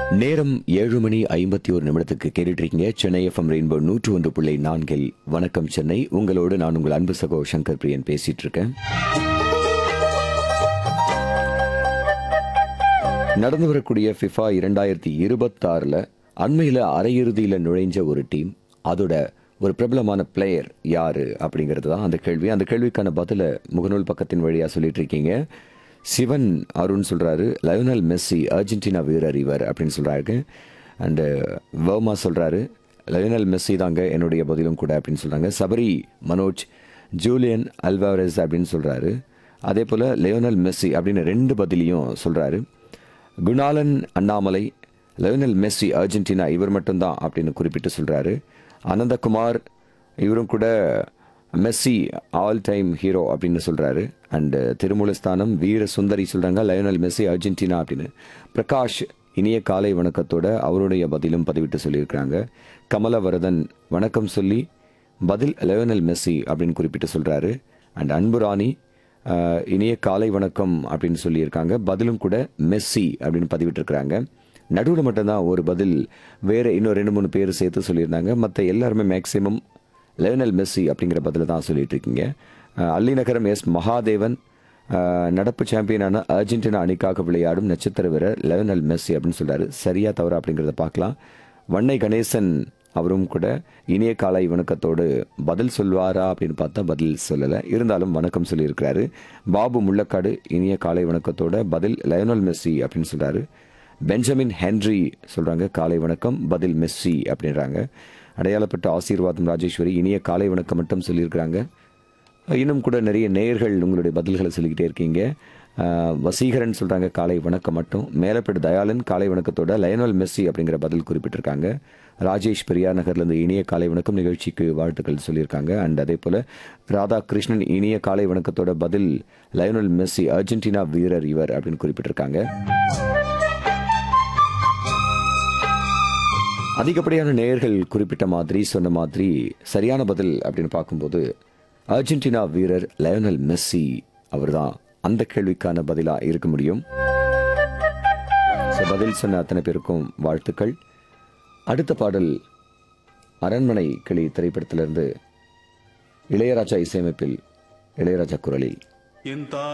நேரம் ஏழு மணி ஐம்பத்தி ஒரு நிமிடத்துக்கு கேட்டுட்டு இருக்கீங்க சென்னை எஃப்எம் ரெயின்போ நூற்று ஒன்று புள்ளி நான்கில் வணக்கம் சென்னை உங்களோடு நான் உங்கள் அன்பு சகோ சங்கர் பிரியன் பேசிட்டு இருக்கேன் நடந்து வரக்கூடிய ஃபிஃபா இரண்டாயிரத்தி இருபத்தாறில் அண்மையில் அரையிறுதியில் நுழைஞ்ச ஒரு டீம் அதோட ஒரு பிரபலமான பிளேயர் யாரு அப்படிங்கிறது தான் அந்த கேள்வி அந்த கேள்விக்கான பதிலை முகநூல் பக்கத்தின் வழியாக சொல்லிட்டு இருக்கீங்க சிவன் அருண் சொல்றாரு லயோனல் மெஸ்ஸி அர்ஜென்டினா வீரர் இவர் அப்படின்னு சொல்றாரு அண்டு வர்மா சொல்றாரு லயோனல் மெஸ்ஸி தாங்க என்னுடைய பதிலும் கூட அப்படின்னு சொல்றாங்க சபரி மனோஜ் ஜூலியன் அல்வாரஸ் அப்படின்னு சொல்றாரு அதே போல லியோனல் மெஸ்ஸி அப்படின்னு ரெண்டு பதிலையும் சொல்றாரு Gunalan Annamalai Lionel Messi Argentina இவர் மட்டும்தான் அப்படின்னு குறிப்பிட்டு சொல்றாரு அனந்தகுமார் இவரும் கூட மெஸ்ஸி ஆல் டைம் ஹீரோ அப்படின்னு சொல்றாரு அண்ட் திருமூலஸ்தானம் வீர சுந்தரி சொல்றாங்க லயோனல் மெஸ்ஸி அர்ஜென்டினா அப்படின்னு பிரகாஷ் இனிய காலை வணக்கத்தோட அவருடைய பதிலும் பதிவிட்டு சொல்லியிருக்கிறாங்க கமலவரதன் வணக்கம் சொல்லி பதில் லயோனல் மெஸ்ஸி அப்படின்னு குறிப்பிட்டு சொல்றாரு அண்ட் அன்புராணி ஆஹ், இனிய காலை வணக்கம் அப்படின்னு சொல்லியிருக்காங்க பதிலும் கூட மெஸ்ஸி அப்படின்னு பதிவிட்டிருக்கிறாங்க நடுவில் மட்டும்தான் ஒரு பதில் வேற இன்னும் ரெண்டு மூணு பேர் சேர்த்து சொல்லியிருந்தாங்க மற்ற எல்லாருமே மேக்சிமம் லியோனல் மெஸ்ஸி அப்படிங்கிற பதில தான் சொல்லிட்டு இருக்கீங்க ஆஹ், அல்லிநகரம் எஸ் மகாதேவன் ஆஹ், நடப்பு சாம்பியனான அர்ஜென்டினா அணிக்காக விளையாடும் நட்சத்திர வீரர் லியோனல் மெஸ்ஸி அப்படின்னு சொல்றாரு சரியா தவறா அப்படிங்கிறத பார்க்கலாம் வண்ணை கணேசன் அவரும் கூட இனிய காலை வணக்கத்தோடு பதில் சொல்வாரா அப்படின்னு பார்த்தா பதில் சொல்லலை இருந்தாலும் வணக்கம் சொல்லியிருக்கிறாரு பாபு முள்ளக்காடு இனிய காலை வணக்கத்தோட பதில் லயோனல் மெஸ்ஸி அப்படின்னு சொல்றாரு பெஞ்சமின் ஹென்ரி சொல்றாங்க காலை வணக்கம் பதில் மெஸ்ஸி அப்படின்றாங்க அடையாளப்பட்ட ஆசீர்வாதம் ராஜேஸ்வரி இனிய காலை வணக்கம் மட்டும் சொல்லியிருக்கிறாங்க இன்னும் கூட நிறைய நேயர்கள் உங்களுடைய பதில்களை சொல்லிக்கிட்டே இருக்கீங்க அஹ், வசீகரன் சொல்றாங்க காலை வணக்கம் மட்டும் மேலப்பேடு தயாளன் காலை வணக்கத்தோட லயனல் மெஸ்ஸி அப்படிங்கிற பதில் குறிப்பிட்டிருக்காங்க ராஜேஷ் பெரியார் நகர்ல இருந்து இனிய காலை வணக்கம் நிகழ்ச்சிக்கு வாழ்த்துக்கள் சொல்லியிருக்காங்க அண்ட் அதே போல ராதாகிருஷ்ணன் இனிய காலை வணக்கத்தோட பதில் லயனல் மெஸ்ஸி அர்ஜென்டினா வீரர் இவர் அப்படின்னு குறிப்பிட்டிருக்காங்க அதிகப்படியான நேயர்கள் குறிப்பிட்ட மாதிரி சொன்ன மாதிரி சரியான பதில் அப்படின்னு பார்க்கும்போது அர்ஜென்டினா வீரர் லயோனல் மெஸ்ஸி அவர்தான் அந்த கேள்விக்கான பதிலா இருக்க முடியும் So, பதில் சொன்ன அத்தனை பேருக்கும் வாழ்த்துக்கள் அடுத்த பாடல் அரண்மனை கிளி திரைப்படத்திலிருந்து இளையராஜா இசையமைப்பில் இளையராஜா குரலில் என் தாய்